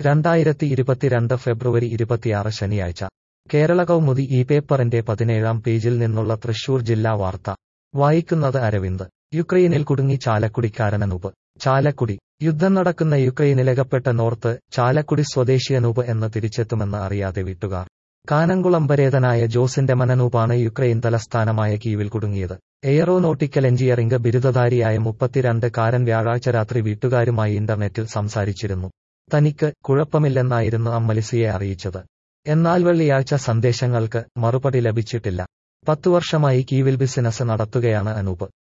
രണ്ടായിരത്തി ഇരുപത്തിരണ്ട് ഫെബ്രുവരി ഇരുപത്തിയാറ് ശനിയാഴ്ച കേരള കൗമുദി ഈ പേപ്പറിന്റെ പതിനേഴാം പേജിൽ നിന്നുള്ള തൃശൂർ ജില്ലാ വാർത്ത വായിക്കുന്നത് അരവിന്ദ് യുക്രൈനിൽ കുടുങ്ങി ചാലക്കുടിക്കാരൻ അനൂപ് ചാലക്കുടി യുദ്ധം നടക്കുന്ന യുക്രൈനിലകപ്പെട്ട നോർത്ത് ചാലക്കുടി സ്വദേശി അനൂപ് എന്ന് തിരിച്ചെത്തുമെന്ന് അറിയാതെ വീട്ടുകാർ കാനംകുളം പരേതനായ ജോസിന്റെ മനനൂപാണ് യുക്രൈൻ തലസ്ഥാനമായ കീവിൽ കുടുങ്ങിയത് എയറോനോട്ടിക്കൽ എഞ്ചിനീയറിംഗ് ബിരുദധാരിയായ മുപ്പത്തിരണ്ട് കാരൻ വ്യാഴാഴ്ച രാത്രി വീട്ടുകാരുമായി ഇന്റർനെറ്റിൽ സംസാരിച്ചിരുന്നു തനിക്ക് കുഴപ്പമില്ലെന്നായിരുന്നു അമ്മലിസിയെ അറിയിച്ചത് എന്നാൽ വെള്ളിയാഴ്ച സന്ദേശങ്ങൾക്ക് മറുപടി ലഭിച്ചിട്ടില്ല പത്തു വർഷമായി കീവിൽ ബിസിനസ് നടത്തുകയാണ് അനൂപ്